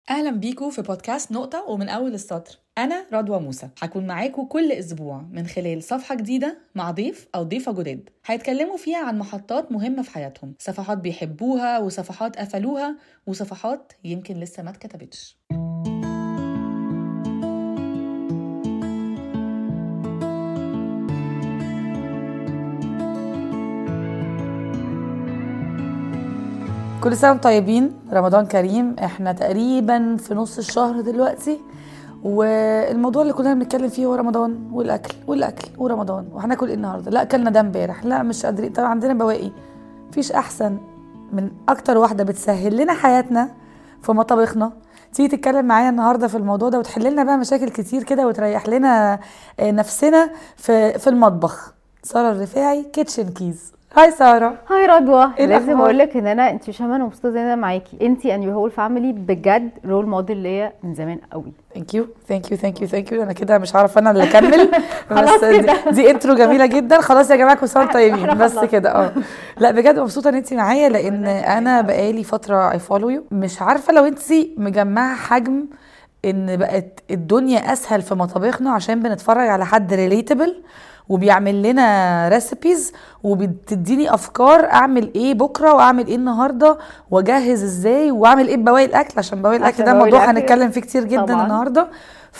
اهلا بيكم في بودكاست نقطة ومن اول السطر انا رضوى موسى هكون معاكم كل اسبوع من خلال صفحة جديدة مع ضيف او ضيفة جداد هيتكلموا فيها عن محطات مهمة في حياتهم صفحات بيحبوها وصفحات قفلوها وصفحات يمكن لسه ما اتكتبتش كل سنة وانتم طيبين رمضان كريم احنا تقريبا في نص الشهر دلوقتي والموضوع اللي كلنا بنتكلم فيه هو رمضان والاكل والاكل ورمضان وهناكل ايه النهارده لا اكلنا ده امبارح لا مش قادرين طبعا عندنا بواقي مفيش احسن من اكتر واحده بتسهل لنا حياتنا في مطابخنا تيجي تتكلم معايا النهارده في الموضوع ده وتحل لنا بقى مشاكل كتير كده وتريح لنا آه، نفسنا في في المطبخ ساره الرفاعي كيتشن كيز هاي ساره هاي رضوى إيه لازم الأخبار؟ اقول لك ان انا انت مش فاهمه انا مبسوطه ازاي إن انا معاكي انت اند يور هول فاميلي بجد رول موديل ليا من زمان قوي ثانك يو ثانك يو ثانك يو ثانك يو انا كده مش هعرف انا اللي اكمل خلاص بس دي, كده. دي انترو جميله جدا خلاص يا جماعه كل سنه وانتم طيبين إحنا بس خلصنا. كده اه لا بجد مبسوطه ان انت معايا لان انا بقالي فتره اي فولو يو مش عارفه لو انت مجمعه حجم ان بقت الدنيا اسهل في مطابخنا عشان بنتفرج على حد ريليتبل وبيعمل لنا ريسيبيز وبتديني افكار اعمل ايه بكره واعمل ايه النهارده واجهز ازاي واعمل ايه ببواقي الاكل عشان بواقي الاكل عشان ده بواقي موضوع الأكل هنتكلم فيه كتير جدا طبعاً. النهارده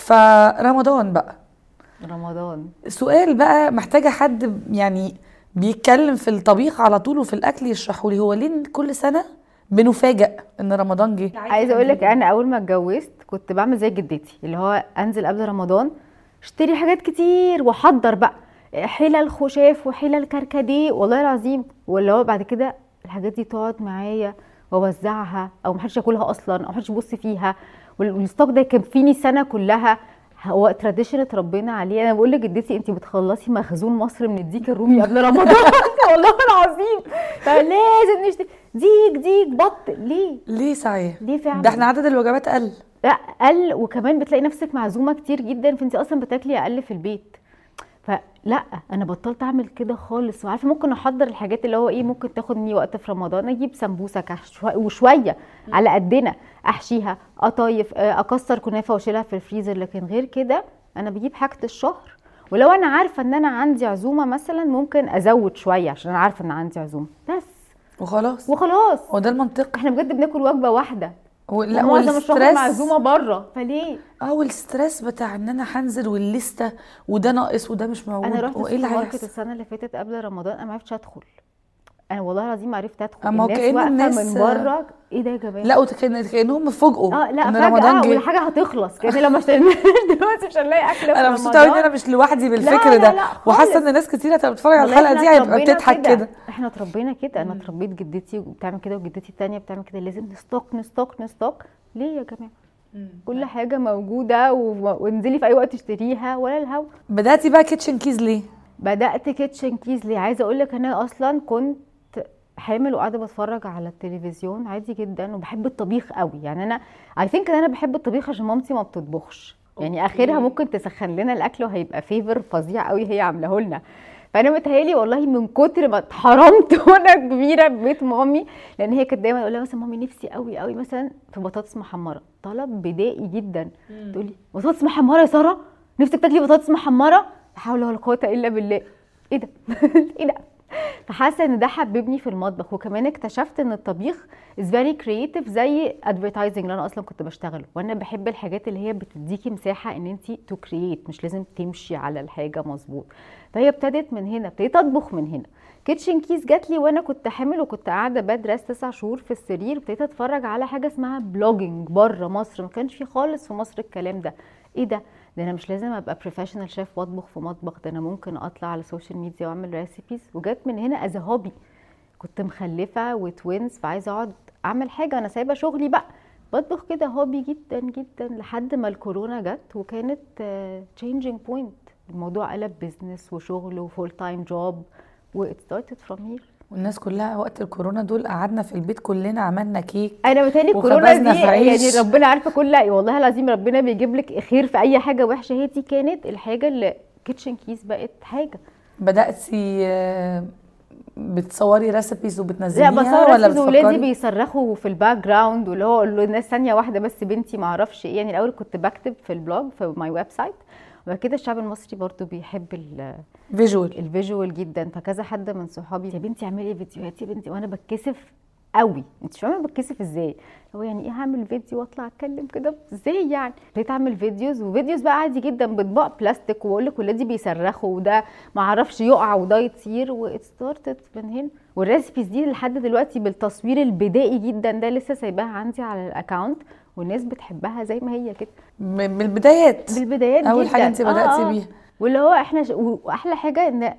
فرمضان بقى رمضان سؤال بقى محتاجه حد يعني بيتكلم في الطبيخ على طول وفي الاكل يشرحوا لي هو ليه كل سنه بنفاجئ ان رمضان جه عايزه اقول لك انا اول ما اتجوزت كنت بعمل زي جدتي اللي هو انزل قبل رمضان اشتري حاجات كتير واحضر بقى حلل خشاف وحلل كركديه والله العظيم واللي هو بعد كده الحاجات دي تقعد معايا واوزعها او محدش ياكلها اصلا او محدش يبص فيها وال- والستوك ده يكفيني السنه كلها هو تراديشن اتربينا عليه انا بقول لجدتي انت بتخلصي مخزون مصر من الديك الرومي قبل رمضان والله العظيم فلازم نشتري ديك ديك بط ليه ليه صحيح ليه فعلا ده احنا عدد الوجبات قل لا قل وكمان بتلاقي نفسك معزومه كتير جدا فانت اصلا بتاكلي اقل في البيت فلا انا بطلت اعمل كده خالص وعارفه ممكن احضر الحاجات اللي هو ايه ممكن تاخد مني وقت في رمضان اجيب سمبوسه كح- شوي- وشويه على قدنا احشيها اطيف آه، اكسر كنافه واشيلها في الفريزر لكن غير كده انا بجيب حاجه الشهر ولو انا عارفه ان انا عندي عزومه مثلا ممكن ازود شويه عشان انا عارفه ان عندي عزومه بس وخلاص وخلاص هو ده المنطق احنا بجد بناكل وجبه واحده و- لا معظم الشهر والستريس معزومه بره فليه اه والستريس بتاع ان انا هنزل والليسته وده ناقص وده مش موجود انا رحت وايه اللي السوبر ماركت هيحصل السنه اللي فاتت قبل رمضان انا ما عرفتش ادخل انا والله العظيم ما عرفت ادخل أما هو الناس كأن واقفه الناس- من بره ايه ده يا جماعه لا وكأن كانهم فوجئوا اه لا ان فجاه رمضان جه والحاجه هتخلص كان لو ما اشتريناش دلوقتي مش هنلاقي اكل في انا رمضان مبسوطه قوي ان انا مش لوحدي بالفكر لا، ده لا، وحاسه خالص. ان ناس كتير هتبقى بتتفرج على والله الحلقه احنا دي هيبقى اتربينا بتضحك كده احنا اتربينا كده انا اتربيت جدتي بتعمل كده وجدتي التانية بتعمل كده لازم نستوك نستوك نستوك ليه يا جماعه كل حاجه موجوده و- وانزلي في اي وقت اشتريها ولا الهوا بداتي بقى كيتشن كيز ليه بدات كيتشن كيز ليه عايزه اقول لك انا اصلا كنت حامل وقاعده بتفرج على التلفزيون عادي جدا وبحب الطبيخ قوي يعني انا اي ثينك ان انا بحب الطبيخ عشان مامتي ما بتطبخش يعني اخرها ممكن تسخن لنا الاكل وهيبقى فيفر فظيع قوي هي عاملاه لنا فانا متهيالي والله من كتر ما اتحرمت وانا كبيره في بيت مامي لان هي كانت دايما تقول لها مثلا مامي نفسي قوي قوي مثلا في بطاطس محمره طلب بدائي جدا تقول لي بطاطس محمره يا ساره نفسك تاكلي بطاطس محمره لا حول ولا قوه الا بالله ايه ده ايه ده فحاسه ان ده حببني في المطبخ وكمان اكتشفت ان الطبيخ از فيري كرييتيف زي ادفرتايزنج اللي انا اصلا كنت بشتغله وانا بحب الحاجات اللي هي بتديكي مساحه ان انت تو كرييت مش لازم تمشي على الحاجه مظبوط فهي ابتدت من هنا ابتديت اطبخ من هنا كيتشن كيس جات لي وانا كنت حامل وكنت قاعده بدرس تسع شهور في السرير ابتديت اتفرج على حاجه اسمها بلوجينج بره مصر ما كانش في خالص في مصر الكلام ده ايه ده ده انا مش لازم ابقى بروفيشنال شيف واطبخ في مطبخ ده انا ممكن اطلع على السوشيال ميديا واعمل ريسيبيز وجت من هنا از هوبي كنت مخلفه وتوينز فعايزه اقعد اعمل حاجه انا سايبه شغلي بقى بطبخ كده هوبي جدا جدا لحد ما الكورونا جت وكانت تشينجينج بوينت الموضوع قلب بزنس وشغل وفول تايم جوب و it started from here والناس كلها وقت الكورونا دول قعدنا في البيت كلنا عملنا كيك انا بتهيألي الكورونا وخبزنا دي في عيش. يعني ربنا عارفه كل والله العظيم ربنا بيجيب لك خير في اي حاجه وحشه هي دي كانت الحاجه اللي كيتشن كيس بقت حاجه بداتي آه، بتصوري ريسبيز لا وبتنزليها بصور ولا ريسبيز وولادي بتفكري بيصرخوا في الباك جراوند واللي هو اقول له الناس ثانيه واحده بس بنتي ما اعرفش ايه يعني الاول كنت بكتب في البلوج في ماي ويب سايت وبعد كده الشعب المصري برضو بيحب ال- فيجوال الفيجوال جدا فكذا حد من صحابي يا بنتي اعملي فيديوهات يا بنتي وانا بتكسف قوي انت مش فاهمه بتكسف ازاي هو يعني ايه هعمل فيديو واطلع اتكلم كده ازاي يعني ابتديت اعمل فيديوز وفيديوز بقى عادي جدا باطباق بلاستيك واقول لك ولادي بيصرخوا وده ما اعرفش يقع وده يطير وات ستارتد من هنا والريسبيز دي لحد دلوقتي بالتصوير البدائي جدا ده لسه سايباها عندي على الاكونت والناس بتحبها زي ما هي كده من من البدايات بالبدايات اول جدا حاجه انت بداتي آه، آه. بيها واللي هو احنا ش... واحلى حاجه ان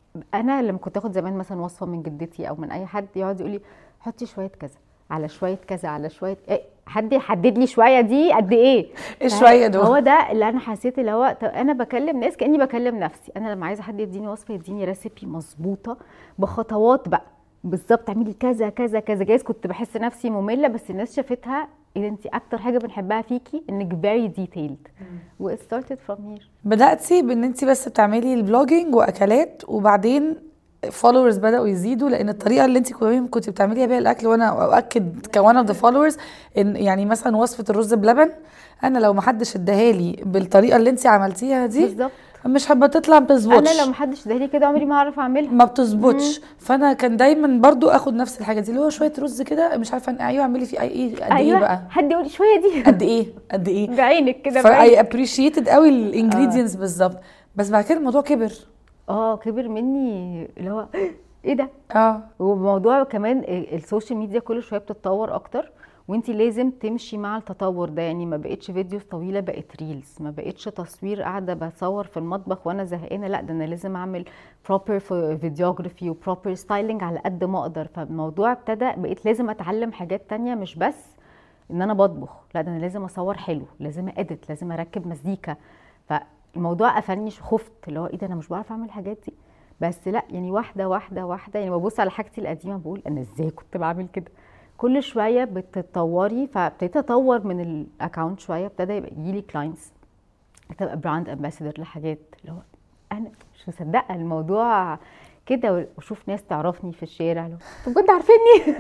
انا لما كنت اخد زمان مثلا وصفه من جدتي او من اي حد يقعد يقول لي حطي شويه كذا على شويه كذا على شويه إيه حد يحدد لي شويه دي قد ايه ايه شويه دول هو ده اللي انا حسيت اللي هو طب انا بكلم ناس كاني بكلم نفسي انا لما عايزه حد يديني وصفه يديني ريسيبي مظبوطه بخطوات بقى بالظبط اعملي كذا كذا كذا جايز كنت بحس نفسي ممله بس الناس شافتها ايه ده انت اكتر حاجه بنحبها فيكي انك very detailed و it started from here بداتي بان انت بس بتعملي البلوجينج واكلات وبعدين فولورز بداوا يزيدوا لان الطريقه اللي انت كمان كنت بتعمليها بيها الاكل وانا اؤكد كوان اوف ذا فولورز ان يعني مثلا وصفه الرز بلبن انا لو ما حدش اداها لي بالطريقه اللي انت عملتيها دي بالظبط مش هبقى تطلع ما بتظبطش انا لو محدش ادالي كده عمري ما هعرف اعملها ما بتظبطش فانا كان دايما برضو اخد نفس الحاجه دي اللي هو شويه رز كده مش عارفه أنا- ايوه اعملي فيه ايه قد ايه بقى حد يقول لي شويه دي قد ايه قد ايه بعينك كده فاي بعينك ابريشيتد قوي الانجريدينتس بالظبط بس بعد كده الموضوع كبر اه كبر مني اللي هو ايه ده اه وموضوع كمان ال- السوشيال ميديا كل شويه بتتطور اكتر وانت لازم تمشي مع التطور ده يعني ما بقتش فيديوز طويله بقت ريلز ما بقتش تصوير قاعده بصور في المطبخ وانا زهقانه لا ده انا لازم اعمل بروبر فيديوجرافي وبروبر ستايلينج على قد ما اقدر فالموضوع ابتدى بقيت لازم اتعلم حاجات تانية مش بس ان انا بطبخ لا ده انا لازم اصور حلو لازم اديت لازم اركب مزيكا فالموضوع قفلني شو- خفت اللي هو ايه ده انا مش بعرف اعمل الحاجات دي بس لا يعني واحده واحده واحده يعني ببص على حاجتي القديمه بقول انا ازاي كنت بعمل كده كل شويه بتتطوري فابتديت اطور من الاكونت شويه ابتدى يبقى يجيلي كلاينتس تبقى براند امباسادور لحاجات اللي هو انا مش مصدقه الموضوع كده واشوف ناس تعرفني في الشارع اللي هو طب كنت عارفيني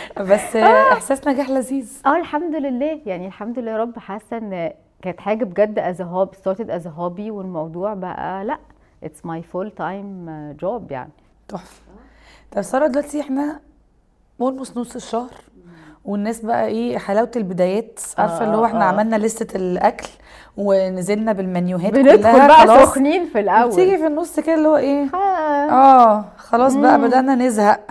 بس احساس نجاح لذيذ اه الحمد لله يعني الحمد لله يا رب حاسه ان كانت حاجه بجد از هوب ستارتد از هوبي والموضوع بقى لا اتس ماي فول تايم جوب يعني تحفه طب ساره دلوقتي احنا اولموست نص الشهر والناس بقى ايه حلاوه البدايات عارفه اللي هو احنا آه. عملنا لستة الاكل ونزلنا بالمنيوهات بندخل كلها بقى خلاص سخنين في الاول بتيجي في النص كده اللي هو ايه آه. اه خلاص بقى مم. بدأنا نزهق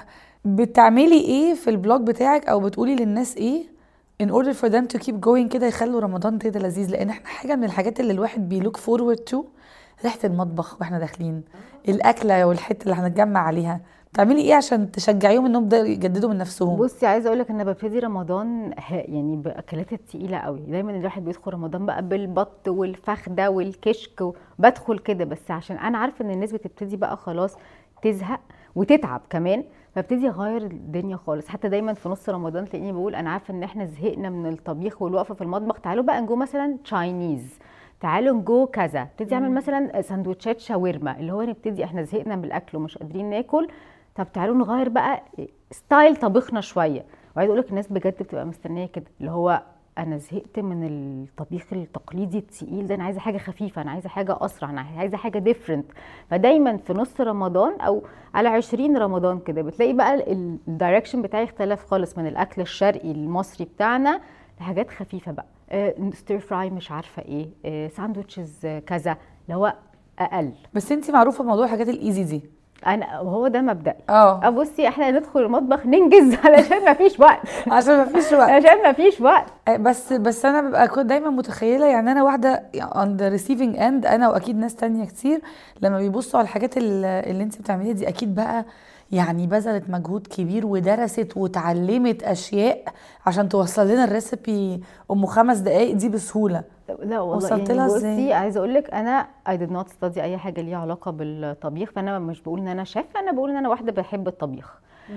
بتعملي ايه في البلوج بتاعك او بتقولي للناس ايه in order for them to keep going كده يخلوا رمضان كده لذيذ لان احنا حاجه من الحاجات اللي الواحد بيلوك فورورد تو ريحه المطبخ واحنا داخلين الاكله والحته اللي هنتجمع عليها بتعملي ايه عشان تشجعيهم انهم يبداوا يجددوا من نفسهم بصي عايزه اقول لك انا ببتدي رمضان ه- يعني باكلات التقيله قوي دايما الواحد بيدخل رمضان بقى بالبط والفخده والكشك و- بدخل كده بس عشان انا عارفه ان الناس بتبتدي بقى خلاص تزهق وتتعب كمان فابتدي اغير الدنيا خالص حتى دايما في نص رمضان تلاقيني بقول انا عارفه ان احنا زهقنا من الطبيخ والوقفه في المطبخ تعالوا بقى نجو مثلا تشاينيز تعالوا نجو كذا ابتدي اعمل مثلا سندوتشات شاورما اللي هو نبتدي احنا زهقنا من الاكل ومش قادرين ناكل طب تعالوا نغير بقى ستايل طبخنا شويه وعايزه اقول لك الناس بجد بتبقى مستنيه كده اللي هو انا زهقت من الطبيخ التقليدي التقيل ده انا عايزه حاجه خفيفه انا عايزه حاجه اسرع انا عايزه حاجه ديفرنت فدايما في نص رمضان او على 20 رمضان كده بتلاقي بقى الدايركشن بتاعي اختلف خالص من الاكل الشرقي المصري بتاعنا لحاجات خفيفه بقى ستير فراي مش عارفه ايه آه، ساندوتشز آه، كذا اللي هو اقل بس انت معروفه بموضوع الحاجات الايزي دي انا وهو ده مبدئي اه بصي احنا ندخل المطبخ ننجز علشان ما فيش وقت عشان ما فيش وقت عشان ما فيش وقت بس بس انا ببقى كنت دايما متخيله يعني انا واحده on the receiving end انا واكيد ناس تانية كتير لما بيبصوا على الحاجات ال- اللي انت بتعمليها دي اكيد بقى يعني بذلت مجهود كبير ودرست وتعلمت اشياء عشان توصل لنا الريسبي ام خمس دقائق دي بسهوله لا والله وصلت يعني لها بصي ازاي؟ عايزه اقول لك انا I did not study اي حاجه ليها علاقه بالطبيخ فانا مش بقول ان انا شيف انا بقول ان انا واحده بحب الطبيخ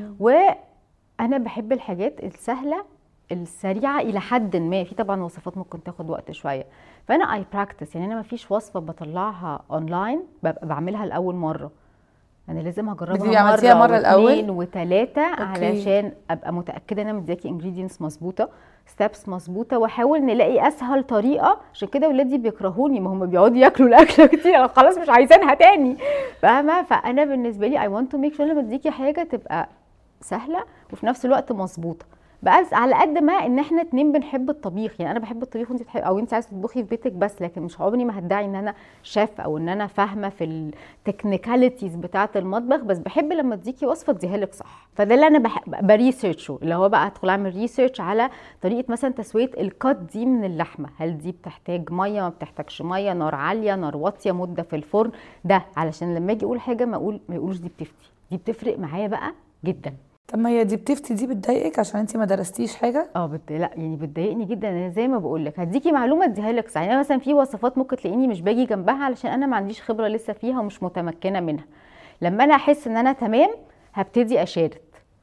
وانا بحب الحاجات السهله السريعه الى حد ما في طبعا وصفات ممكن تاخد وقت شويه فانا اي براكتس يعني انا ما فيش وصفه بطلعها اونلاين ببقى بعملها لاول مره انا لازم هجربها بتبقي عملتيها مرة الأول؟ واثنين وثلاثه أوكي. علشان ابقى متاكده ان انا مدياكي انجريدينتس مظبوطه ستابس مظبوطه واحاول نلاقي اسهل طريقه عشان كده ولادي بيكرهوني ما هم بيقعدوا ياكلوا الاكله كتير أنا خلاص مش عايزينها تاني فاهمه فانا بالنسبه لي اي ونت تو ميك شور لما اديكي حاجه تبقى سهله وفي نفس الوقت مظبوطه بس على قد ما ان احنا اتنين بنحب الطبيخ يعني انا بحب الطبيخ وانت بتحب او انت عايزه تطبخي في بيتك بس لكن مش عمري ما هدعي ان انا شيف او ان انا فاهمه في التكنيكاليتيز بتاعه المطبخ بس بحب لما اديكي وصفه اديها لك صح فده اللي انا بحب بريسيرشه اللي هو بقى ادخل اعمل ريسيرش على طريقه مثلا تسويه الكات دي من اللحمه هل دي بتحتاج ميه ما بتحتاجش ميه نار عاليه نار واطيه مده في الفرن ده علشان لما اجي اقول حاجه ما اقول ما يقولوش دي بتفتي دي بتفرق معايا بقى جدا طب ما هي دي بتفتي دي بتضايقك عشان انت ما درستيش حاجه اه بت... لا يعني بتضايقني جدا انا زي ما بقول لك هديكي معلومه اديها لك صح يعني أنا مثلا في وصفات ممكن تلاقيني مش باجي جنبها علشان انا ما عنديش خبره لسه فيها ومش متمكنه منها لما انا احس ان انا تمام هبتدي اشارك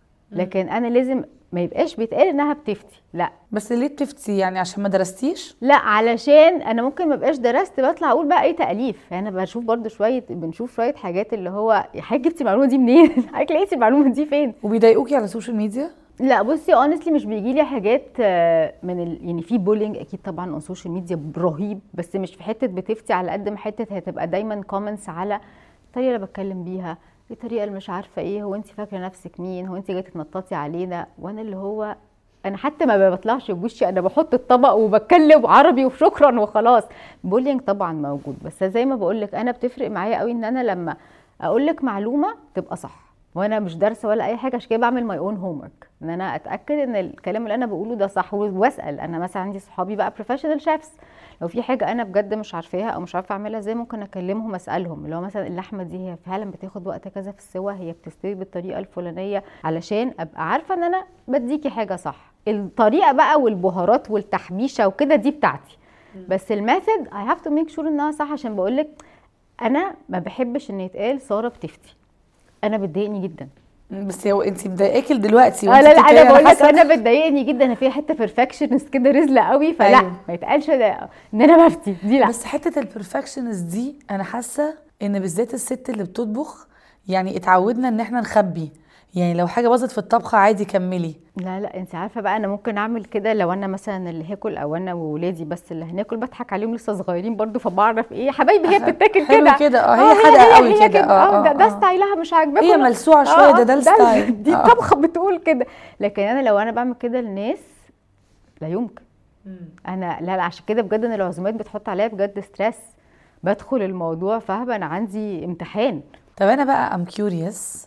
لكن انا لازم ما يبقاش بيتقال انها بتفتي لا بس ليه بتفتي يعني عشان ما درستيش لا علشان انا ممكن ما بقاش درست بطلع اقول بقى ايه تاليف يعني انا بشوف برضو شويه بنشوف شويه حاجات اللي هو يا حاجه جبتي المعلومه دي منين حضرتك لقيتي المعلومه دي فين وبيضايقوكي على السوشيال ميديا لا بصي اونستلي مش بيجي لي حاجات آه، من ال... يعني في بولينج اكيد طبعا اون سوشيال ميديا رهيب بس مش في حته بتفتي على قد ما حته هتبقى دايما كومنتس على الطريقه اللي بتكلم بيها الطريقه اللي مش عارفه ايه هو انت فاكره نفسك مين هو انت جايه تتنططي علينا وانا اللي هو انا حتى ما بطلعش بوشي انا بحط الطبق وبتكلم عربي وشكرا وخلاص بولينج طبعا موجود بس زي ما بقول لك انا بتفرق معايا قوي ان انا لما اقول لك معلومه تبقى صح وانا مش دارسه ولا اي حاجه عشان كده بعمل ماي اون هوم ورك ان انا اتاكد ان الكلام اللي انا بقوله ده صح واسال انا مثلا عندي صحابي بقى بروفيشنال شيفs لو في حاجه انا بجد مش عارفاها او مش عارفه اعملها ازاي ممكن اكلمهم اسالهم اللي هو مثلا اللحمه دي هي فعلا بتاخد وقت كذا في السوا هي بتستوي بالطريقه الفلانيه علشان ابقى عارفه ان انا بديكي حاجه صح الطريقه بقى والبهارات والتحبيشه وكده دي بتاعتي بس الميثود اي هاف تو ميك شور انها صح عشان بقول لك انا ما بحبش ان يتقال ساره بتفتي انا بتضايقني جدا بس هو انت مضايقاكي دلوقتي اه وانت لا لا بتتكلمي، انا بقول لك حاسة- انا بتضايقني جدا انا فيها حته بيرفكشنست كده رزله قوي فلا أيوة. ما يتقالش ده- ان انا بفتي دي لا بس حته البرفكشنست دي انا حاسه ان بالذات الست اللي بتطبخ يعني اتعودنا ان احنا نخبي يعني لو حاجه باظت في الطبخه عادي كملي لا لا انت عارفه بقى انا ممكن اعمل كده لو انا مثلا اللي هاكل او انا وولادي بس اللي هناكل بضحك عليهم لسه صغيرين برضو فبعرف ايه حبايبي هي بتتاكل حلو كده كده، اه، هي حادقة قوي هي كده، اه، اه ده, اه، ده اه. ستايلها مش عاجباكم هي لا. ملسوعة شوية، ده- ده الستايل. دي اه. الطبخه بتقول كده لكن انا لو انا بعمل كده للناس لا يمكن انا لا لا عشان كده بجد ان العزومات بتحط عليا بجد ستريس بدخل الموضوع فاهمه انا عندي امتحان طب انا بقى ام كيوريوس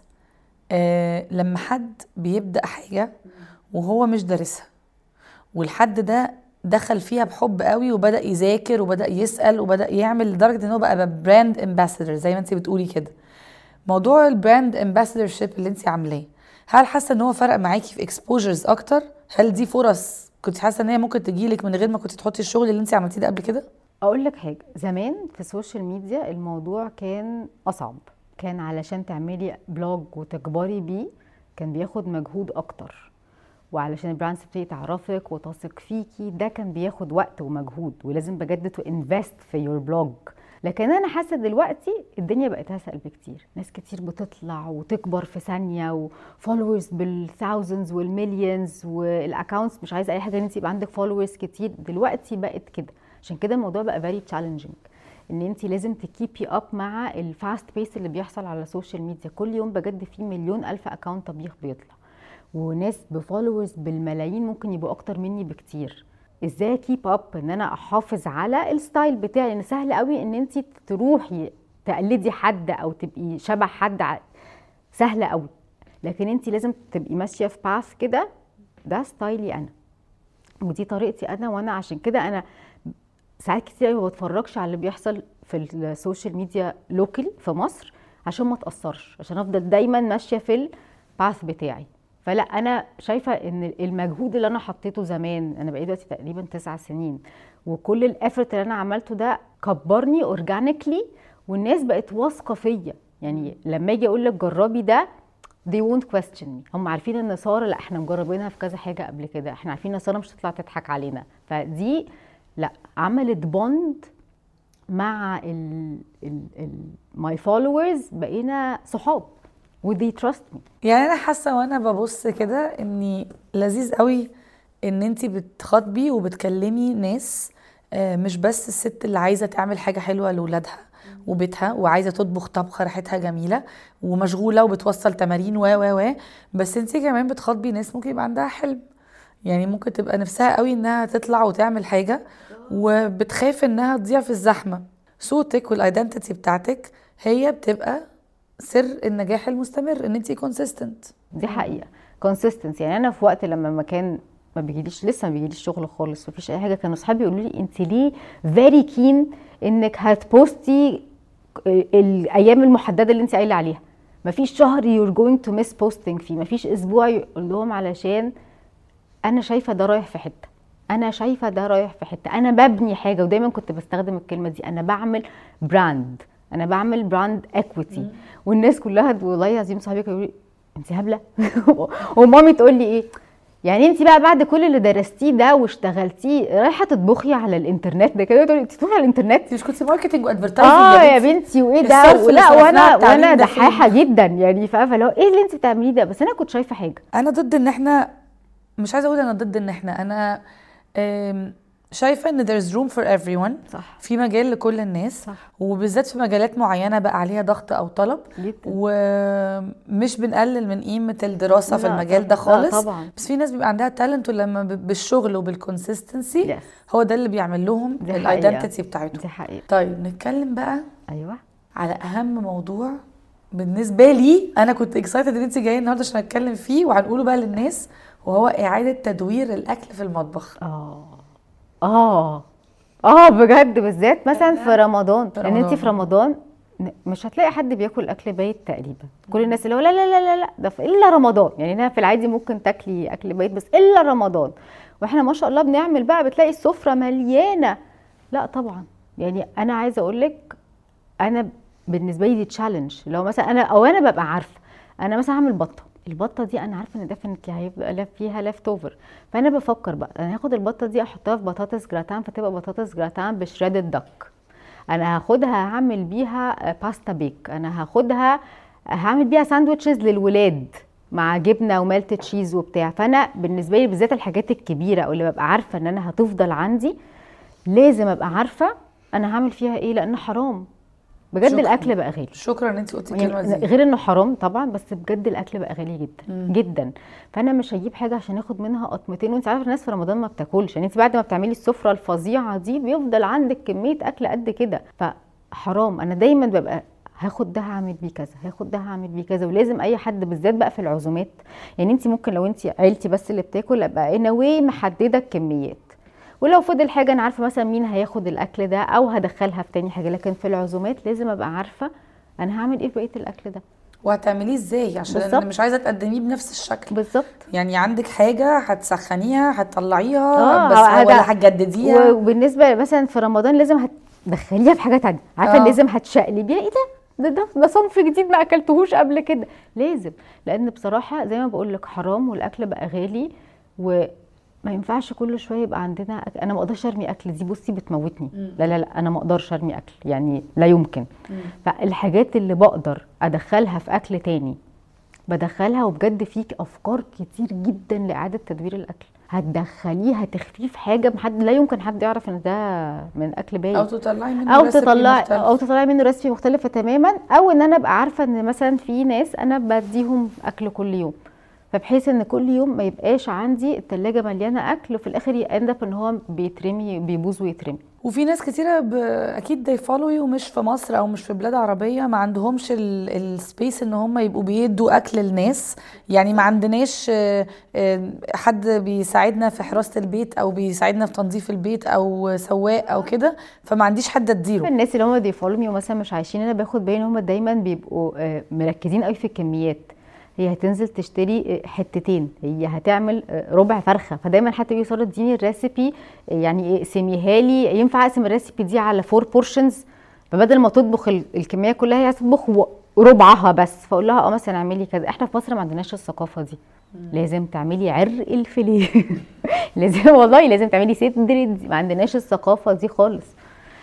آه لما حد بيبدا حاجه وهو مش دارسها والحد ده دخل فيها بحب قوي وبدا يذاكر وبدا يسال وبدا يعمل لدرجه ان هو بقى براند امباسادور زي ما انت بتقولي كده موضوع البراند امباسادور شيب اللي انت عاملاه هل حاسه ان هو فرق معاكي في اكسبوجرز اكتر هل دي فرص كنت حاسه ان هي ممكن تجيلك من غير ما كنت تحطي الشغل اللي انت عملتيه ده قبل كده اقول لك حاجه زمان في السوشيال ميديا الموضوع كان اصعب كان علشان تعملي بلوج وتكبري بيه كان بياخد مجهود اكتر وعلشان البراندز تبتدي تعرفك وتثق فيكي ده كان بياخد وقت ومجهود ولازم بجد تو انفست في يور بلوج لكن انا حاسه دلوقتي الدنيا بقت اسهل بكتير ناس كتير بتطلع وتكبر في ثانيه وفولورز بالثاوزندز والمليونز والاكونتس مش عايزه اي حاجه ان انت يبقى عندك فولورز كتير دلوقتي بقت كده عشان كده الموضوع بقى فيري تشالنجينج ان انت لازم تكيبي اب مع الفاست بيس اللي بيحصل على السوشيال ميديا كل يوم بجد في مليون الف اكونت طبيخ بيطلع وناس بفولورز بالملايين ممكن يبقوا اكتر مني بكتير ازاي كيب اب ان انا احافظ على الستايل بتاعي لان سهل قوي ان انت تروحي تقلدي حد او تبقي شبه حد ع- سهله قوي لكن انت لازم تبقي ماشيه في باث كده ده ستايلي انا ودي طريقتي انا وانا عشان كده انا ساعات كتير قوي ما بتفرجش على اللي بيحصل في السوشيال ميديا لوكال في مصر عشان ما اتاثرش عشان افضل دايما ماشيه في الباث بتاعي فلا انا شايفه ان المجهود اللي انا حطيته زمان انا بقيت دلوقتي تقريبا تسع سنين وكل الافورت اللي انا عملته ده كبرني اورجانيكلي والناس بقت واثقه فيا يعني لما اجي اقول لك جربي ده they won't question me هم عارفين ان ساره لا احنا مجربينها في كذا حاجه قبل كده احنا عارفين ان ساره مش هتطلع تضحك علينا فدي لا عملت بوند مع ال ال ال my followers بقينا صحاب و they trust me يعني انا حاسه وانا ببص كده اني لذيذ قوي ان انت بتخاطبي وبتكلمي ناس آه، مش بس الست اللي عايزه تعمل حاجه حلوه لاولادها وبيتها وعايزه تطبخ طبخه ريحتها جميله ومشغوله وبتوصل تمارين و و و بس انت كمان بتخاطبي ناس ممكن يبقى عندها حلم يعني ممكن تبقى نفسها قوي انها تطلع وتعمل حاجه وبتخاف انها تضيع في الزحمه صوتك والايدنتيتي بتاعتك هي بتبقى سر النجاح المستمر ان انت كونسيستنت دي حقيقه consistency يعني انا في وقت لما ما كان ما بيجيليش لسه ما بيجيليش شغل خالص مفيش اي حاجه كانوا اصحابي يقولوا لي انت ليه فيري كين انك هتبوستي الايام المحدده اللي انت قايله عليها مفيش شهر يور جوينج تو ميس بوستنج فيه مفيش اسبوع يقول لهم علشان انا شايفه ده رايح في حته انا شايفه ده رايح في حته انا ببني حاجه ودايما كنت بستخدم الكلمه دي انا بعمل براند انا بعمل براند اكويتي والناس كلها والله العظيم صحابي كانوا يقولوا لي انت هبله ومامي تقول لي ايه يعني انت بقى بعد كل اللي درستيه ده واشتغلتيه رايحه تطبخي على الانترنت ده كده تقولي انت بتطبخي على الانترنت انت مش كنت ماركتنج وادفرتايزنج اه يا بنتي وايه ده الصرف اللي ولا صرفناه وانا على التعليم وانا ده فين؟ دحاحه جدا يعني فاهمه اللي هو ايه اللي انت بتعمليه ده بس انا كنت شايفه حاجه انا ضد ان احنا مش عايزه اقول انا ضد ان احنا انا آم، شايفه ان there's room for everyone صح في مجال لكل الناس صح وبالذات في مجالات معينه بقى عليها ضغط او طلب جدا ومش بنقلل من قيمه الدراسه في لا المجال ده طبعاً. لا خالص طبعا بس في ناس بيبقى عندها تالنت ولما ب- بالشغل وبالكونسيستنسي Yes. هو ده اللي بيعمل لهم دي حقيقة. الايدنتيتي بتاعتهم دي حقيقه طيب نتكلم بقى ايوه على اهم موضوع بالنسبه لي انا كنت اكسايتد ان انت جايه النهارده عشان اتكلم فيه وهنقوله بقى للناس وهو اعاده تدوير الاكل في المطبخ اه اه اه بجد بالذات مثلا في رمضان في لان انت رمضان. في رمضان ن- مش هتلاقي حد بياكل اكل بايت تقريبا كل الناس اللي هو لا لا لا لا لا ده في الا رمضان يعني انا في العادي ممكن تاكلي اكل بايت بس الا رمضان واحنا ما شاء الله بنعمل بقى بتلاقي السفره مليانه لا طبعا يعني انا عايزه اقول لك انا بالنسبه لي دي تشالنج لو مثلا انا او انا ببقى عارفه انا مثلا هعمل بطه البطه دي انا عارفه ان ديفنتلي هيبقى لف فيها ليفت اوفر فانا بفكر بقى انا هاخد البطه دي احطها في بطاطس جراتان فتبقى بطاطس جراتان بشريدد دك انا هاخدها هعمل بيها آه، باستا بيك انا هاخدها هعمل بيها ساندوتشز للولاد مع جبنه ومالت تشيز وبتاع فانا بالنسبه لي بالذات الحاجات الكبيره او اللي ببقى عارفه ان انا هتفضل عندي لازم ابقى عارفه انا هعمل فيها ايه لان حرام بجد شكراً. الاكل بقى غالي شكرا ان انت قلتي الكلمه يعني دي غير انه حرام طبعا بس بجد الاكل بقى غالي جدا مم. جدا فانا مش هجيب حاجه عشان اخد منها قطمتين وانت عارفه الناس في رمضان ما بتاكلش يعني انت بعد ما بتعملي السفره الفظيعه دي بيفضل عندك كميه اكل قد كده فحرام انا دايما ببقى هاخد ده هعمل بيه كذا هاخد ده هعمل بيه كذا ولازم اي حد بالذات بقى في العزومات يعني انت ممكن لو انت عيلتي بس اللي بتاكل ابقى انا واي محدده الكميات ولو فضل حاجه انا عارفه مثلا مين هياخد الاكل ده او هدخلها في تاني حاجه لكن في العزومات لازم ابقى عارفه انا هعمل ايه في بقيه الاكل ده وهتعمليه ازاي عشان بالظبط. انا مش عايزه تقدميه بنفس الشكل بالظبط يعني عندك حاجه هتسخنيها هتطلعيها آه، بس هذا- ولا هتجدديها وبالنسبه مثلا في رمضان لازم هتدخليها في حاجه تانية عارفه آه. لازم هتشقلبيها ايه ده ده ده, ده صنف جديد ما اكلتهوش قبل كده لازم لان بصراحه زي ما بقول لك حرام والاكل بقى غالي وما ينفعش كل شويه يبقى عندنا أكل. انا ما اقدرش ارمي اكل دي بصي بتموتني لا لا لا انا ما اقدرش ارمي اكل يعني لا يمكن فالحاجات اللي بقدر ادخلها في اكل تاني بدخلها وبجد فيك افكار كتير جدا لاعاده تدوير الاكل هتدخليه هتخفيه في حاجه محد لا يمكن حد يعرف ان ده من اكل بايت او تطلعي منه او recipe تطلعي مختلف. او تطلعي منه ريسبي مختلفه تماما او ان انا ابقى عارفه ان مثلا في ناس انا بديهم اكل كل يوم فبحيث ان كل يوم ما يبقاش عندي التلاجة مليانه اكل وفي الاخر يند اب ان هو بيترمي بيبوظ ويترمي وفي ناس كتيرة ب... اكيد they follow you مش في مصر او مش في بلاد عربية ما عندهمش السبيس ان هم يبقوا بيدوا اكل للناس يعني ما عندناش آه، آه، حد بيساعدنا في حراسة البيت او بيساعدنا في تنظيف البيت او سواق او كده فما عنديش حد اديله الناس اللي هم بيفولو مي ومثلا مش عايشين انا باخد بالي ان هم دايما بيبقوا آه، مركزين قوي في الكميات هي هتنزل تشتري آه، حتتين هي هتعمل آه، ربع فرخه فدايما حتى يقول ساره اديني الريسيبي آه، يعني إيه، اقسميها لي ينفع اقسم الريسيبي دي على فور بورشنز فبدل ما تطبخ ال- الكميه كلها هي هتطبخ و- ربعها بس فاقول لها اه مثلا اعملي كذا احنا في مصر ما عندناش الثقافه دي لازم تعملي عرق الفيليه لازم والله لازم تعملي صدر دي- ما عندناش الثقافه دي خالص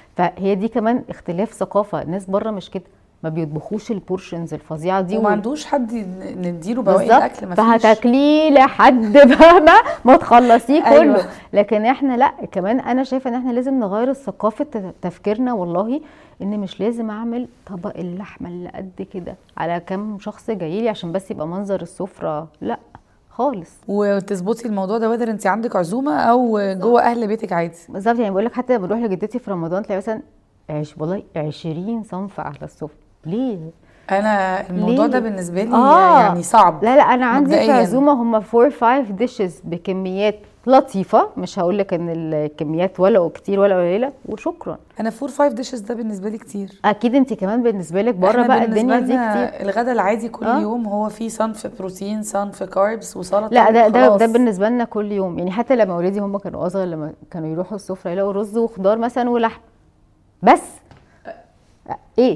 فهي دي كمان اختلاف ثقافه الناس بره مش كده ما بيطبخوش البورشنز الفظيعه دي وما وال- عندوش حد ي- نديله بواقي بالظبط الاكل ما فيش فهتاكليه لحد فاهمه ما تخلصيه كله أيوة. لكن احنا لا كمان انا شايفه ان احنا لازم نغير ثقافه تفكيرنا والله ان مش لازم اعمل طبق اللحمه اللي قد كده على كام شخص جاي لي عشان بس يبقى منظر السفره لا خالص وتظبطي الموضوع ده وذر انت عندك عزومه او جوه اهل بيتك عادي بالظبط يعني بقول لك حتى لما بروح لجدتي في رمضان تلاقي مثلا عش والله 20 صنف على السفره ليه انا الموضوع ليه؟ ده بالنسبه لي آه. يعني صعب لا لا انا عندي في مبدئياً. عزومه هم 4 5 ديشز بكميات لطيفه مش هقول لك ان الكميات ولا كتير ولا قليله وشكرا انا فور فايف ديشز ده بالنسبه لي كتير اكيد انت كمان بالنسبه لك بره إحنا بقى بالنسبة الدنيا دي لنا كتير الغدا العادي كل آه. يوم هو فيه صنف بروتين صنف كاربس وسلطه لا ده ده وخلاص. ده بالنسبه لنا كل يوم يعني حتى لما اولادي هم كانوا اصغر لما كانوا يروحوا السفره يلاقوا رز وخضار مثلا ولحم بس ايه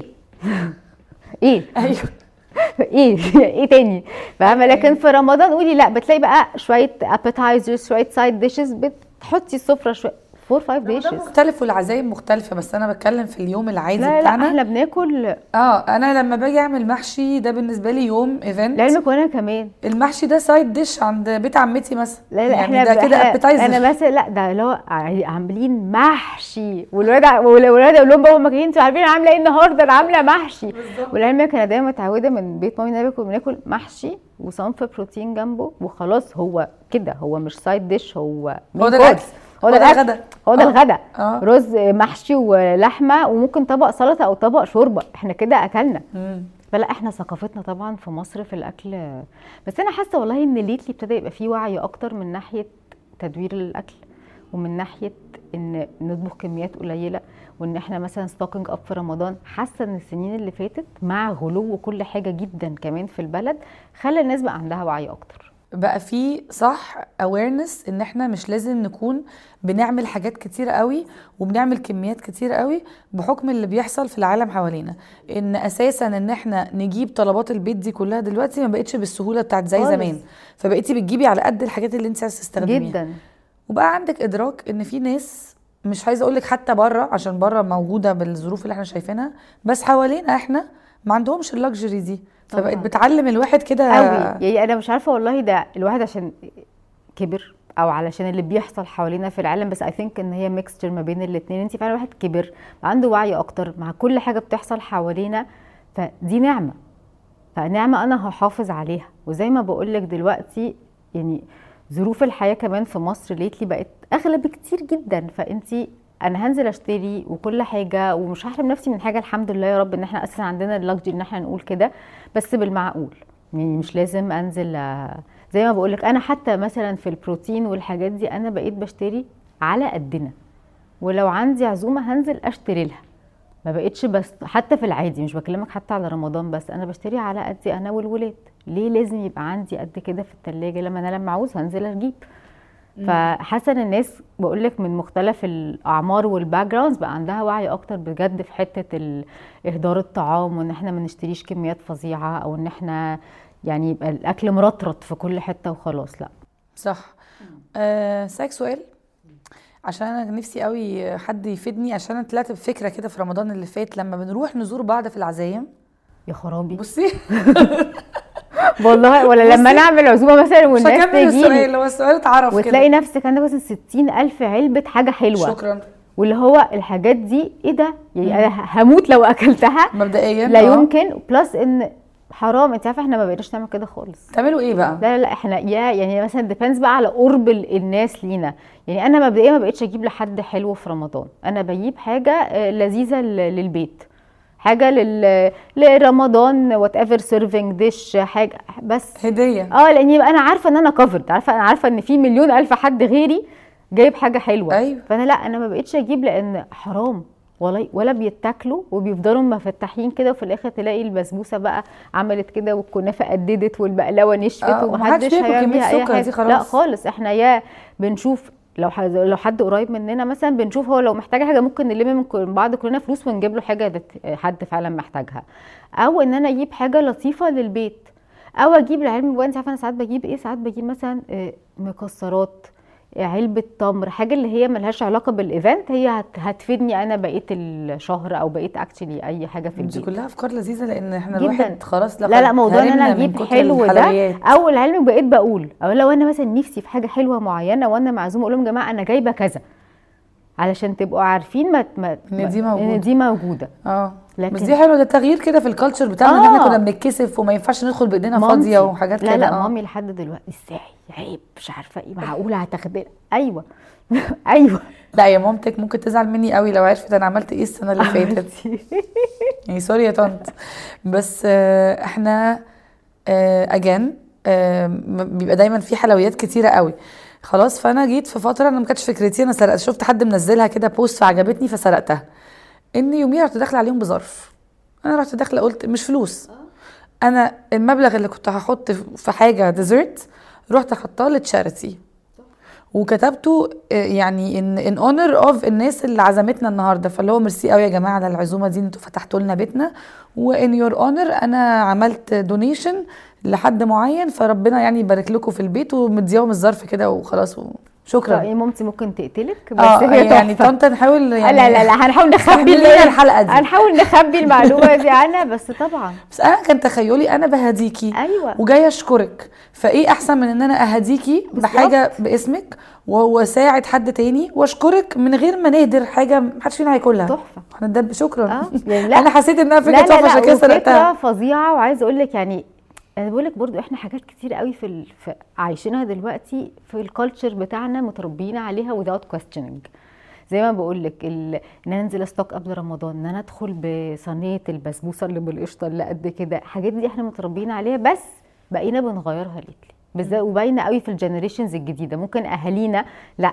ايه ايوه ايه ايه تاني فاهمه لكن في رمضان قولي لا بتلاقي بقى شويه ابيتايزرز شويه سايد ديشز بتحطي السفره شويه فور فايف ديشز مختلف والعزايم مختلفه بس انا بتكلم في اليوم العادي لا لا بتاعنا احنا بناكل اه انا لما باجي اعمل محشي ده بالنسبه لي يوم ايفنت لعلمك وانا كمان المحشي ده سايد ديش عند بيت عمتي مثلا لا لا يعني احنا ده كده إحنا- ابيتايزر انا مثلا لا ده اللي هو عاملين محشي والولاد ع- والولاد اقول لهم بابا ما جايين انتوا عارفين أنا عامله ايه النهارده انا عامله محشي ولعلمك انا دايما متعوده من بيت مامي ان انا باكل بناكل محشي وصنف بروتين جنبه وخلاص هو كده هو مش سايد ديش هو هو ده main الاكل course. هو ده الاكل الغدا هو ده آه. الغدا اه رز محشي ولحمه وممكن طبق سلطه او طبق شوربه احنا كده اكلنا مم. فلا احنا ثقافتنا طبعا في مصر في الاكل بس انا حاسه والله ان ليتلي ابتدى يبقى فيه وعي اكتر من ناحيه تدوير الاكل ومن ناحيه ان نطبخ كميات قليله وان احنا مثلا ستوكينج اب في رمضان حاسه ان السنين اللي فاتت مع غلو كل حاجه جدا كمان في البلد خلى الناس بقى عندها وعي اكتر بقى في صح awareness ان احنا مش لازم نكون بنعمل حاجات كتيرة قوي وبنعمل كميات كتيرة قوي بحكم اللي بيحصل في العالم حوالينا ان اساسا ان احنا نجيب طلبات البيت دي كلها دلوقتي ما بقتش بالسهولة بتاعت زي خالص. زمان فبقيتي بتجيبي على قد الحاجات اللي انت عايزه تستخدميها جدا وبقى عندك ادراك ان في ناس مش عايزه اقول لك حتى بره عشان بره موجوده بالظروف اللي احنا شايفينها بس حوالينا احنا ما عندهمش اللكجري دي فبقت طبعاً. بتعلم الواحد كده قوي يعني انا مش عارفه والله ده الواحد عشان كبر او علشان اللي بيحصل حوالينا في العالم بس اي ثينك ان هي ميكستشر ما بين الاثنين انت فعلا واحد كبر عنده وعي اكتر مع كل حاجه بتحصل حوالينا فدي نعمه فنعمه انا هحافظ عليها وزي ما بقول لك دلوقتي يعني ظروف الحياه كمان في مصر ليتلي بقت اغلى بكتير جدا فانت انا هنزل اشتري وكل حاجه ومش هحرم نفسي من حاجه الحمد لله يا رب ان احنا اساسا عندنا اللكجري ان احنا نقول كده بس بالمعقول يعني مش لازم انزل آه، زي ما بقول لك انا حتى مثلا في البروتين والحاجات دي انا بقيت بشتري على قدنا ولو عندي عزومه هنزل اشتري لها ما بقتش بس حتى في العادي مش بكلمك حتى على رمضان بس انا بشتري على قدي انا والولاد ليه لازم يبقى عندي قد كده في التلاجة لما انا لما عاوز هنزل اجيب فحاسه ان الناس بقول لك من مختلف الاعمار والباك جراوندز بقى عندها وعي اكتر بجد في حته ال- اهدار الطعام وان احنا ما نشتريش كميات فظيعه او ان احنا يعني يبقى الاكل مرطرط في كل حته وخلاص لا صح أه سألك سؤال عشان انا نفسي قوي حد يفيدني عشان انا طلعت بفكره كده في رمضان اللي فات لما بنروح نزور بعض في العزايم يا خرابي بصي والله ولا لما بصي، نعمل عزومه مثلا مش والناس هكمل تجيلي السؤال هو السؤال اتعرف وتلاقي كده نفسك عندك مثلا 60 ألف علبة حاجة حلوة شكرا واللي هو الحاجات دي ايه ده يعني انا هموت لو اكلتها مبدئيا لا آه. يمكن بلس ان حرام انت عارفه احنا ما بقيناش نعمل كده خالص تعملوا ايه بقى لا لا لا احنا يا يعني مثلا ديبيندز بقى على قرب ال- الناس لينا يعني انا مبدئيا ما بقتش اجيب لحد حلو في رمضان انا بجيب حاجه آه، لذيذه ل- للبيت حاجه لل لرمضان وات ايفر سيرفينج ديش حاجه بس هديه اه لان يبقى انا عارفه ان انا كفرد عارفه انا عارفه ان في مليون الف حد غيري جايب حاجه حلوه أيوة. فانا لا انا ما بقتش اجيب لان حرام ولا ولا بيتاكلوا وبيفضلوا مفتحين كده وفي الاخر تلاقي البسبوسه بقى عملت كده والكنافه قددت والبقلاوه نشفت آه، ومحدش ومحدش بياكل هيعمل كمية بيها اي سكر دي حاجه خلاص. لا خالص احنا يا بنشوف لو حد لو حد قريب مننا مثلا بنشوف هو لو محتاج حاجه ممكن نلم من كل- من بعض كلنا فلوس ونجيب له حاجه لت- حد فعلا محتاجها او ان انا اجيب حاجه لطيفه للبيت او اجيب العلم بقى انت عارفه انا ساعات بجيب ايه ساعات بجيب مثلا آه، مكسرات علبه تمر حاجه اللي هي ملهاش علاقه بالايفنت هي هت- هتفيدني انا بقيه الشهر او بقيه اكشلي اي حاجه في دي البيت كلها افكار لذيذه لان احنا جداً. الواحد خلاص لا لا لقد موضوع ان انا هرمنا من اجيب كتر حلو ده الحلويات. اول علم بقيت بقول او لو انا مثلا نفسي في حاجه حلوه معينه وانا معزومه اقول لهم يا جماعه انا جايبه كذا علشان تبقوا عارفين ما ما إن دي ما- موجودة. ان دي موجوده اه بس لكن- دي حلوه ده تغيير كده في الكالتشر بتاعنا ان احنا آه. كنا بنتكسف وما ينفعش ندخل بايدينا مامتي- فاضيه وحاجات لا كده لا آه. مامي لحد دلوقتي ازاي عيب مش عارفه ايه معقوله هتاخدنا ايوه ايوه لا يا مامتك ممكن تزعل مني قوي لو عرفت انا عملت ايه السنه اللي فاتت يعني سوري يا طنط بس آه، احنا اجان بيبقى دايما في حلويات كتيره قوي خلاص فانا جيت في فتره انا ما كانتش فكرتي انا سرقت شفت حد منزلها كده بوست فعجبتني فسرقتها ان يوميها رحت داخله عليهم بظرف انا رحت داخله قلت مش فلوس انا المبلغ اللي كنت هحط في حاجه ديزرت رحت حطاه للتشاريتي وكتبته آه، يعني ان ان اونر اوف الناس اللي عزمتنا النهارده فاللي هو ميرسي قوي يا جماعه على العزومه دي انتوا فتحتوا لنا بيتنا وان يور اونر انا عملت دونيشن لحد معين فربنا يعني يبارك لكم في البيت ومديهم الظرف كده وخلاص وشكرا طيب مامتي ممكن تقتلك بس اه هي يعني تحفة. طنط نحاول يعني لا لا لا هنحاول نخبي نخبي لنا الحلقه دي هنحاول نخبي المعلومه دي عنها بس طبعا بس انا كان تخيلي انا بهديكي ايوه وجايه اشكرك فايه احسن من ان انا اهديكي بحاجه باسمك و- واساعد حد تاني واشكرك من غير ما نهدر حاجه محدش فينا هياكلها تحفه هندب شكرا اه يعني لا انا حسيت انها فكره لا لا تحفه لا عشان كده سرقتها وفكره فظيعه وعايزه اقول لك يعني انا بقول لك برضو احنا حاجات كتير قوي في, ال... في عايشينها دلوقتي في الكالتشر بتاعنا متربيين عليها without questioning زي ما بقول لك ال... ان انا انزل استوك قبل رمضان ان انا ادخل بصينيه البسبوسه اللي بالقشطه اللي قد كده الحاجات دي احنا متربيين عليها بس بقينا بنغيرها ليتلي بالذات وباينه قوي في الجنريشنز الجديده ممكن اهالينا لا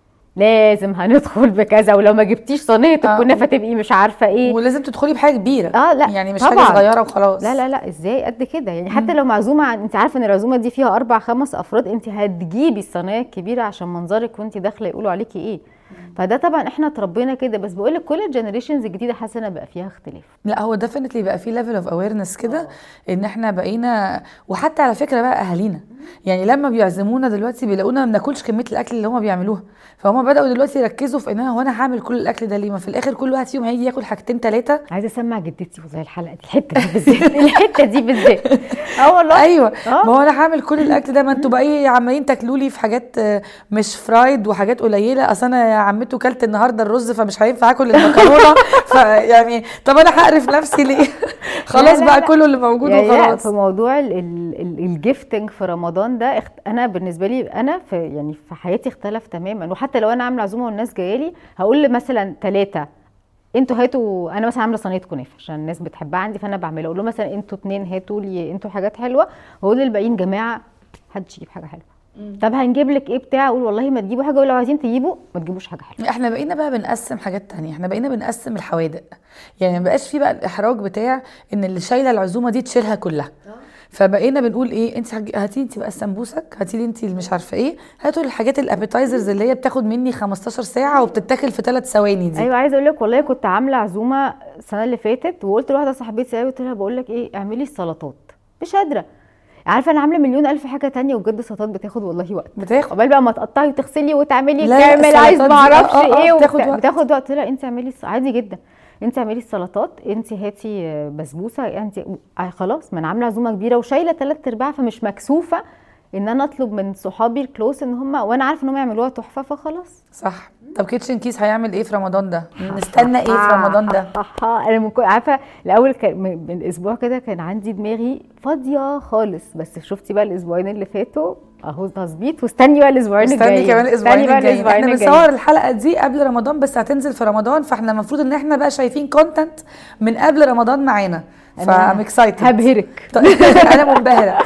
لازم هندخل بكذا ولو ما جبتيش صينيه آه. الكنافه تبقي مش عارفه ايه ولازم تدخلي بحاجه كبيره اه لا يعني مش طبعاً. حاجه صغيره وخلاص لا لا لا ازاي قد كده يعني حتى لو معزومه عن انت عارفه ان العزومه دي فيها اربع خمس افراد انت هتجيبي الصينيه الكبيره عشان منظرك وانت داخله يقولوا عليكي ايه فده طبعا احنا اتربينا كده بس بقول لك كل الجنريشنز الجديده حاسه ان بقى فيها اختلاف لا هو ديفنتلي بقى في ليفل اوف اويرنس كده ان احنا بقينا وحتى على فكره بقى اهالينا يعني لما بيعزمونا دلوقتي بيلاقونا ما بناكلش كميه الاكل اللي هم بيعملوها فهم بداوا دلوقتي يركزوا في ان انا هو انا هعمل كل الاكل ده ليه ما في الاخر كل واحد فيهم هيجي ياكل حاجتين ثلاثه عايزه اسمع جدتي والله الحلقه دي الحته دي بالذات الحته دي بالذات اه والله ايوه آه. ما هو انا هعمل كل الاكل ده ما انتوا بقى ايه عمالين تاكلوا لي في حاجات آه، مش فرايد وحاجات قليله اصل انا يا عمته كلت النهارده الرز فمش هينفع اكل المكرونه فيعني طب انا هقرف نفسي ليه خلاص لا، بقى لا. كله اللي موجود يعني لا وخلاص في موضوع ال- ال- ال- الجيفتنج في رمضان ده اخت... انا بالنسبه لي انا في يعني في حياتي اختلف تماما وحتى لو انا عامله عزومه والناس جايه لي هقول مثلا ثلاثه انتوا هاتوا انا مثلا عامله صينيه كنافه عشان الناس بتحبها عندي فانا بعملها اقول لهم مثلا انتوا اتنين هاتوا لي انتوا حاجات حلوه واقول للباقيين جماعه حدش يجيب حاجه حلوه طب هنجيب لك ايه بتاع اقول والله ما تجيبوا حاجه ولو عايزين تجيبوا ما تجيبوش حاجه حلوه احنا بقينا بقى بنقسم حاجات تانية احنا بقينا بنقسم الحوادق يعني ما بقاش في بقى الاحراج بتاع ان اللي شايله العزومه دي تشيلها كلها فبقينا بنقول ايه انت حاج- هاتي انت بقى السمبوسك هاتي لي انت اللي مش عارفه ايه هاتوا الحاجات الابيتايزرز اللي هي بتاخد مني 15 ساعه وبتتاكل في ثلاث ثواني دي ايوه عايزه اقول لك والله كنت عامله عزومه السنه اللي فاتت وقلت لواحده صاحبتي قوي قلت لها بقول لك ايه اعملي السلطات مش قادره عارفه انا عامله مليون الف حاجه تانية وبجد السلطات بتاخد والله وقت بتاخد قبل بقى ما تقطعي وتغسلي وتعملي لا، تعمل عايز السلطات ما دي- اعرفش آه، آه، ايه بتاخد وبتاع- وقت. بتاخد وقت لا انت اعملي الس- عادي جدا انت اعملي السلطات انت هاتي بسبوسه انت آه، خلاص ما انا عامله عزومه كبيره وشايله ثلاث ارباع فمش مكسوفه ان انا اطلب من صحابي الكلوس ان هم وانا عارفه ان هم يعملوها تحفه فخلاص صح طب كيتشن كيس هيعمل ايه في رمضان ده نستنى ايه في رمضان ده انا من كل- عارفه الاول كان من من اسبوع كده كان عندي دماغي فاضيه خالص بس شفتي بقى الاسبوعين اللي فاتوا اهو تظبيط واستني بقى الاسبوعين استني الجايين كمان الاسبوعين استني بقى الجايين الاسبوعين احنا الجايين. بنصور الحلقه دي قبل رمضان بس هتنزل في رمضان فاحنا المفروض ان احنا بقى شايفين كونتنت من قبل رمضان معانا فام اكسايتد هبهرك انا منبهره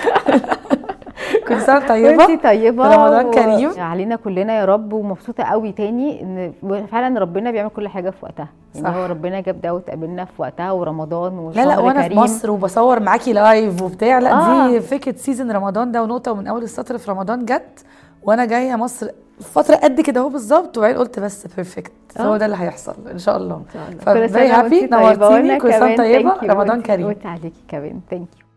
كل سنه وأنت طيبه وانتي طيبه رمضان كريم. علينا كلنا يا رب ومبسوطه قوي تاني ان فعلا ربنا بيعمل كل حاجه في وقتها يعني صح. هو ربنا جاب ده وتقابلنا في وقتها ورمضان لا وشهر لا وانا كريم في مصر وبصور معاكي لايف وبتاع لا آه. دي فكره سيزون رمضان ده ونقطه ومن اول السطر في رمضان جت وانا جايه مصر فتره قد كده اهو بالظبط وبعدين قلت بس بيرفكت هو آه. ده اللي هيحصل ان شاء الله كل ففيري سنة هابي وانتي طيبة نورتيني وأنا كل سنه كمان طيبه thank you. رمضان وانتي- كريم وانت عليكي كمان ثانك يو